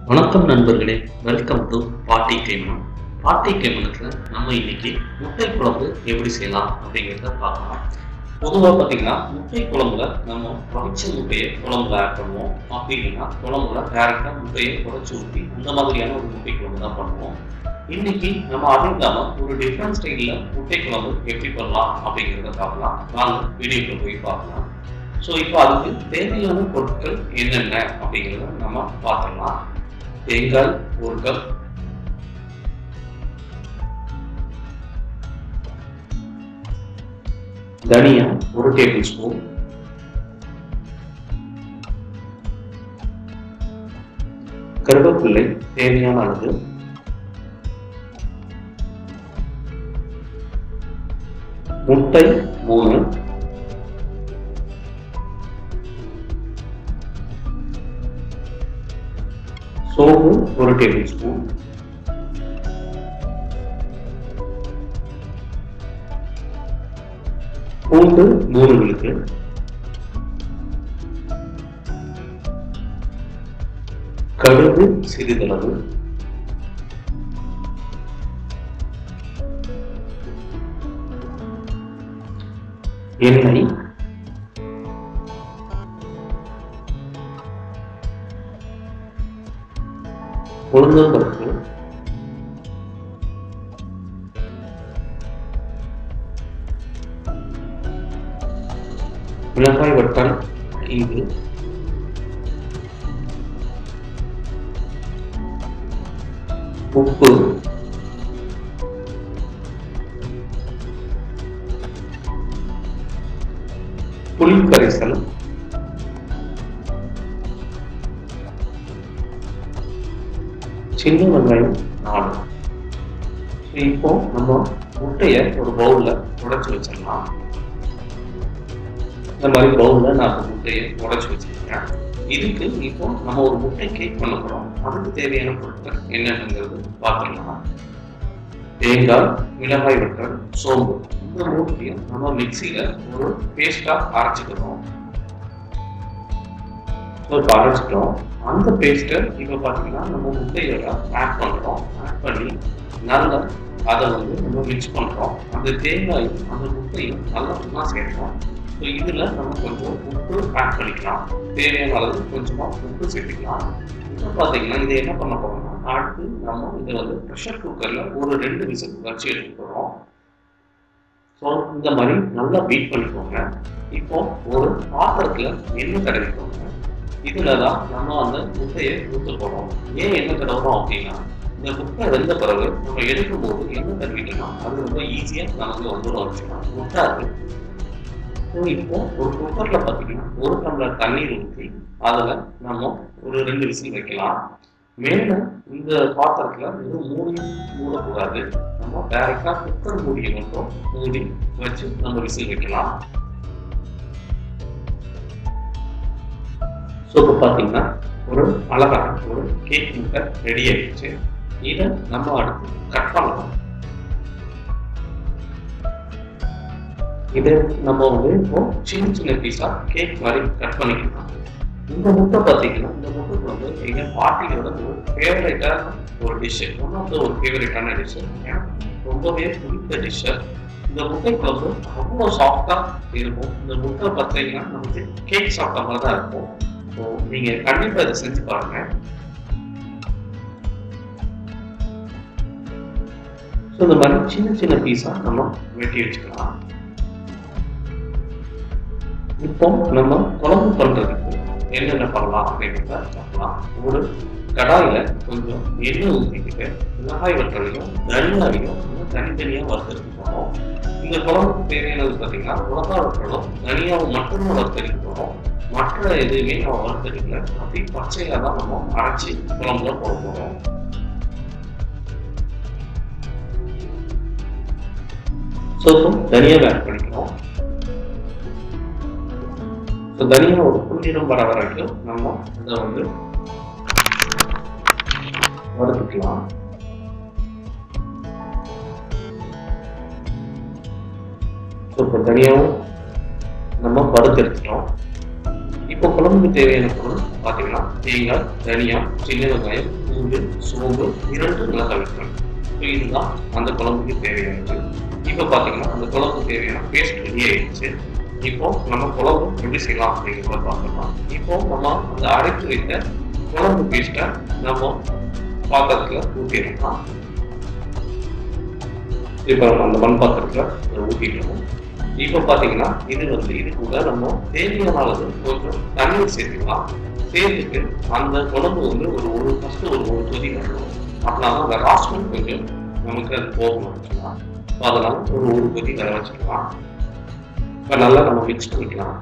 வணக்கம் நண்பர்களே welcome to பாட்டி கைமனம் பாட்டி கைமனத்தில் நம்ம இன்னைக்கு முட்டை குழம்பு எப்படி செய்யலாம் அப்படிங்கிறத பார்க்கலாம் பொதுவாக பார்த்தீங்கன்னா முட்டை குழம்புல நம்ம உடைச்ச முட்டையை குழம்புல ஆட் பண்ணுவோம் அப்படி இல்லைன்னா குழம்புல டேரெக்டாக முட்டையை உடைச்சு ஊற்றி அந்த மாதிரியான ஒரு முட்டை குழம்பு தான் பண்ணுவோம் இன்னைக்கு நம்ம அது இல்லாமல் ஒரு டிஃப்ரெண்ட் ஸ்டைலில் முட்டை குழம்பு எப்படி பண்ணலாம் அப்படிங்கிறத பார்க்கலாம் வாங்க வீடியோக்குள்ள போய் பார்க்கலாம் ஸோ இப்போ அதுக்கு தேவையான பொருட்கள் என்னென்ன அப்படிங்கிறத நம்ம பார்த்துடலாம் தேங்காய் ஒரு கப் தனியா ஒரு டேபிள் ஸ்பூன் கருவேப்பிள்ளை தேவையான அளவு முட்டை மூணு சோம்பு ஒரு டேபிள் ஸ்பூன் பூண்டு மூணு விழுக்கு கடுகு சிறிதளவு எண்ணெய் உளுந்தம்பருப்பு மிளகாய் வட்டம் ஐந்து உப்பு புளி கரைசல் சின்ன வெங்காயம் நாலு ஸோ இப்போ நம்ம முட்டையை ஒரு பவுல்ல உடைச்சு வச்சிடலாம் இந்த மாதிரி பவுல்ல நான் அந்த முட்டையை உடைச்சு வச்சிருக்கேன் இதுக்கு இப்போ நம்ம ஒரு முட்டை கேக் பண்ண போறோம் அதுக்கு தேவையான பொருட்கள் என்னென்னங்கிறது பார்த்துக்கலாம் தேங்காய் மிளகாய் வற்றல் சோம்பு இந்த மூட்டையும் நம்ம மிக்சியில ஒரு பேஸ்டா அரைச்சிக்கிறோம் ஸோ இப்போ அரைச்சிட்டோம் அந்த பேஸ்ட்டை இப்போ பார்த்தீங்கன்னா நம்ம முட்டையோட ஆட் பண்ணுறோம் ஆட் பண்ணி நல்லா அதை வந்து நம்ம மிக்ஸ் பண்ணுறோம் அந்த தேங்காயும் அந்த முட்டையும் நல்லா ஒன்றா சேர்க்கிறோம் ஸோ இதில் நம்ம கொஞ்சம் உப்பு ஆட் பண்ணிக்கலாம் தேவையான அளவு கொஞ்சமாக உப்பு சேர்த்துக்கலாம் இப்போ பார்த்தீங்கன்னா இதை என்ன பண்ண போகிறோம்னா அடுத்து நம்ம இதை வந்து ப்ரெஷர் குக்கரில் ஒரு ரெண்டு விசில் வச்சு எடுக்க போகிறோம் ஸோ இந்த மாதிரி நல்லா பீட் பண்ணிக்கோங்க இப்போ ஒரு பாத்திரத்தில் எண்ணெய் தடவிக்கோங்க இதில் தான் நம்ம அந்த முட்டையை ஊற்ற போகிறோம் ஏன் எண்ணெய் தடவுறோம் அப்படின்னா இந்த முட்டை வெந்த பிறகு நம்ம எடுக்கும்போது எண்ணெய் தடவிட்டோம்னா அது ரொம்ப ஈஸியாக நமக்கு வந்துடும் வச்சுன்னா முட்டாது ஸோ இப்போ ஒரு குக்கரில் பார்த்தீங்கன்னா ஒரு டம்ளர் தண்ணீர் ஊற்றி அதில் நம்ம ஒரு ரெண்டு விசில் வைக்கலாம் மேலே இந்த பாத்திரத்தில் வெறும் மூடி மூடக்கூடாது நம்ம டைரெக்டாக குக்கர் மூடியை மட்டும் மூடி வச்சு நம்ம விசில் வைக்கலாம் ஸோ இப்போ பார்த்தீங்கன்னா ஒரு அழகான ஒரு கேக் முட்டை ரெடி ஆயிடுச்சு இதை நம்ம அடுத்து கட் பண்ணலாம் இதை நம்ம வந்து இப்போ சின்ன சின்ன பீஸா கேக் மாதிரி கட் பண்ணிக்கலாம் இந்த முட்டை பார்த்தீங்கன்னா இந்த முட்டைக்கு வந்து எங்கள் பாட்டியோட ஒரு ஃபேவரட்டான ஒரு டிஷ்ஷு ஒன் ஆஃப் த ஒரு ஃபேவரட்டான டிஷ்ஷு ரொம்பவே பிடித்த டிஷ்ஷு இந்த முட்டை குழம்பு அவ்வளோ சாஃப்டாக இருக்கும் இந்த முட்டை பார்த்தீங்கன்னா நமக்கு கேக் சாப்பிட்ட மாதிரி தான் இருக்கும் ஸோ நீங்கள் கண்டிப்பாக இதை செஞ்சு பாருங்க ஸோ இந்த மாதிரி சின்ன சின்ன பீஸாக நம்ம வெட்டி வச்சுக்கலாம் இப்போ நம்ம குழம்பு பண்ணுறதுக்கு என்னென்ன பண்ணலாம் அப்படிங்கிறத பார்க்கலாம் ஒரு கடாயில் கொஞ்சம் எண்ணெய் ஊற்றிக்கிட்டு மிளகாய் வற்றலையும் தனியாவையும் தனித்தனியாக வறுத்தெடுத்து போகிறோம் இந்த குழம்புக்கு தேவையானது பார்த்தீங்கன்னா மிளகாய் வற்றலும் தனியாவும் மட்டும்தான் வறுத்தெடுக்க போகிறோம் மற்ற எதுவுமே நம்ம வறுத்தெடுக்கல அப்படி பச்சையாக தான் நம்ம அரைச்சி குழம்புல போட போகிறோம் ஸோ இப்போ தனியாக ஆட் பண்ணிக்கிறோம் ஸோ தனியாக ஒரு புள்ளிடம் வர வரைக்கும் நம்ம இதை வந்து வறுத்துக்கலாம் ஸோ இப்போ தனியாகவும் நம்ம வறுத்து எடுத்துட்டோம் இப்போ குழம்புக்கு தேவையான பொருள் பார்த்தீங்கன்னா தேங்காய் தனியா சின்ன வெங்காயம் பூண்டு சோம்பு இரண்டு மிளகாய் வெட்டல் ஸோ இதுதான் அந்த குழம்புக்கு தேவையானது இப்போ பார்த்தீங்கன்னா அந்த குழம்புக்கு தேவையான பேஸ்ட் ரெடி ஆயிடுச்சு இப்போ நம்ம குழம்பு எப்படி செய்யலாம் அப்படிங்கிறத பார்க்கலாம் இப்போ நம்ம அந்த அரைத்து வைத்த குழம்பு பேஸ்ட்டை நம்ம பாத்திரத்துல ஊற்றிடலாம் இப்போ நம்ம அந்த மண் பாத்திரத்துல அதை ஊற்றிடுவோம் இப்போ பார்த்தீங்கன்னா இது வந்து இது கூட நம்ம தேவையான அளவு கொஞ்சம் தண்ணீர் சேர்த்துக்கலாம் சேர்த்துட்டு அந்த குழம்பு வந்து ஒரு ஒரு ஃபஸ்ட்டு ஒரு ஒரு கொதி வரணும் அப்படின்னா அந்த ராஸ்மெண்ட் கொஞ்சம் நமக்கு அது போகணும் வச்சுக்கலாம் ஸோ அதனால ஒரு ஒரு கொதி வர வச்சுக்கலாம் இப்போ நல்லா நம்ம மிக்ஸ் பண்ணிக்கலாம்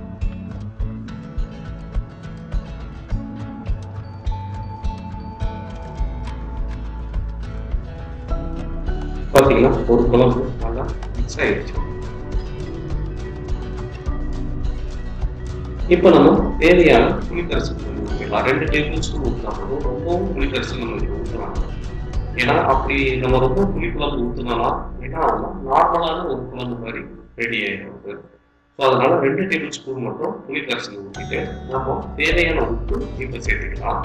பார்த்தீங்கன்னா ஒரு குழம்பு நல்லா மிக்ஸ் ஆயிடுச்சு இப்போ நம்ம தேவையான புளிக்கரசு ஊற்றிக்கலாம் ரெண்டு டேபிள் ஸ்பூன் ஊற்றினா போதும் ரொம்பவும் புளிக்கரசு நம்ம இதுக்கு ஊற்றலாம் ஏன்னா அப்படி நம்ம ரொம்ப புளிக்குழம்பு ஊற்றினோம்னா என்ன ஆகும்னா நார்மலான ஒரு குழம்பு மாதிரி ரெடி ஆகிடும் ஸோ அதனால ரெண்டு டேபிள் ஸ்பூன் மட்டும் புளிக்கரசு ஊற்றிட்டு நம்ம தேவையான உப்பு இப்போ சேர்த்துக்கலாம்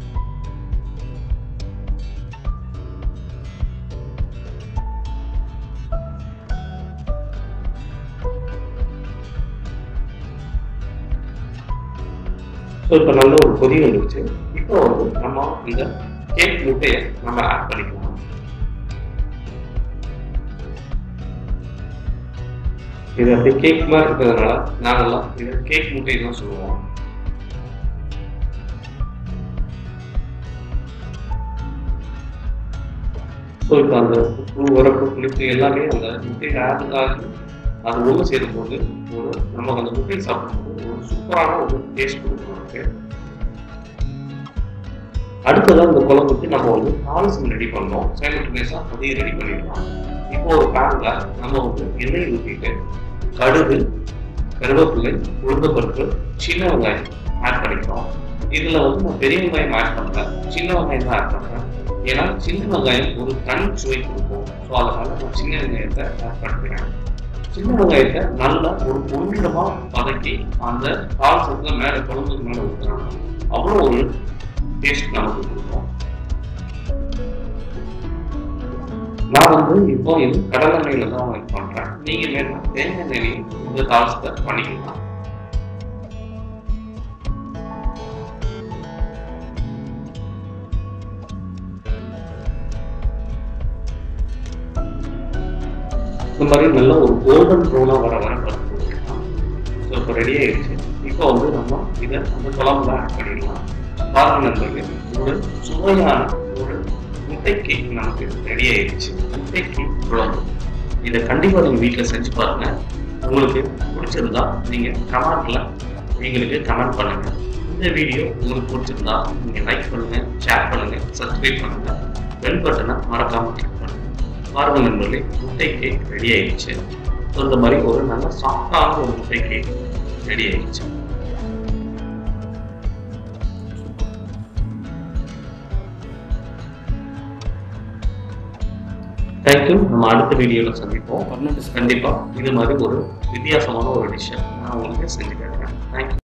ஸோ இப்போ நல்ல ஒரு கொதி வந்துருச்சு இப்போ வந்து நம்ம இந்த கேக் முட்டையை நம்ம ஆட் பண்ணிக்கலாம் இது அப்படியே கேக் மாதிரி இருக்கிறதுனால நாங்கெல்லாம் இதை கேக் முட்டை தான் சொல்லுவோம் ஸோ இப்போ அந்த உப்பு உரப்பு புளிப்பு எல்லாமே அந்த முட்டையில் ஆட் ஆகி அது ஒன்று சேரும்போது ஒரு நம்ம அந்த முட்டையை சாப்பிடும்போது ஒரு சூப்பரான ஒரு டேஸ்ட் கொடுக்கும் நமக்கு அடுத்ததான் இந்த குழம்புக்கு நம்ம வந்து தாளிசம் ரெடி பண்ணோம் சைமல்டேனியஸாக அதையும் ரெடி பண்ணிடலாம் இப்போ ஒரு பேன்ல நம்ம வந்து எண்ணெய் ஊற்றிட்டு கடுகு கருவேப்பிலை உளுந்தப்பருப்பு சின்ன வெங்காயம் ஆட் பண்ணிக்கிறோம் இதில் வந்து நான் பெரிய வெங்காயம் ஆட் பண்ணல சின்ன வெங்காயம் தான் ஆட் பண்ணுறேன் ஏன்னா சின்ன வெங்காயம் ஒரு தனி சுவை கொடுக்கும் ஸோ அதனால நான் சின்ன வெங்காயத்தை ஆட் பண்ணுறேன் சின்ன வெங்காயத்தை நல்லா ஒரு பொன்னிடமா வதக்கி அந்த தாளசத்துல மேல குழம்புக்கு மேல ஊற்றுறாங்க அவ்வளோ ஒரு டேஸ்ட் நமக்கு கொடுக்கும் நான் வந்து இப்போ இது கடலை எண்ணெயில தான் ஒர்க் பண்றேன் நீங்க வேணும்னா தேங்காய் எண்ணெய் இந்த தாளசத்தை பண்ணிக்கலாம் இந்த மாதிரி நல்ல ஒரு கோல்டன் ப்ரௌனாக வர வர பருப்பு போட்டுக்கலாம் ஸோ இப்போ ரெடி ஆயிடுச்சு இப்போ வந்து நம்ம இதை அந்த குழம்புல ஆட் பண்ணிடலாம் பாருங்க நண்பர்களே ஒரு சுவையான ஒரு முட்டை கேக் நமக்கு ரெடி ஆயிடுச்சு முட்டை கேக் குழம்பு இதை கண்டிப்பாக நீங்கள் வீட்டில் செஞ்சு பாருங்க உங்களுக்கு பிடிச்சிருந்தா நீங்கள் கமெண்ட்ல எங்களுக்கு கமெண்ட் பண்ணுங்க இந்த வீடியோ உங்களுக்கு பிடிச்சிருந்தா நீங்கள் லைக் பண்ணுங்க ஷேர் பண்ணுங்க சப்ஸ்கிரைப் பண்ணுங்க பெல் பட்டனை மறக்காம கிளிக் பண்ணுங்க பாருங்க நண்பர்களே முட்டை கேக் ரெடி ஆயிடுச்சு ஸோ இந்த மாதிரி ஒரு நல்ல சாஃப்டான ஒரு முட்டை கேக் ரெடி ஆயிடுச்சு தேங்க்யூ நம்ம அடுத்த வீடியோவில் சந்திப்போம் கண்டிப்பாக இது மாதிரி ஒரு வித்தியாசமான ஒரு டிஷ்ஷை நான் உங்களுக்கு செஞ்சு காட்டுறேன் தேங்க்யூ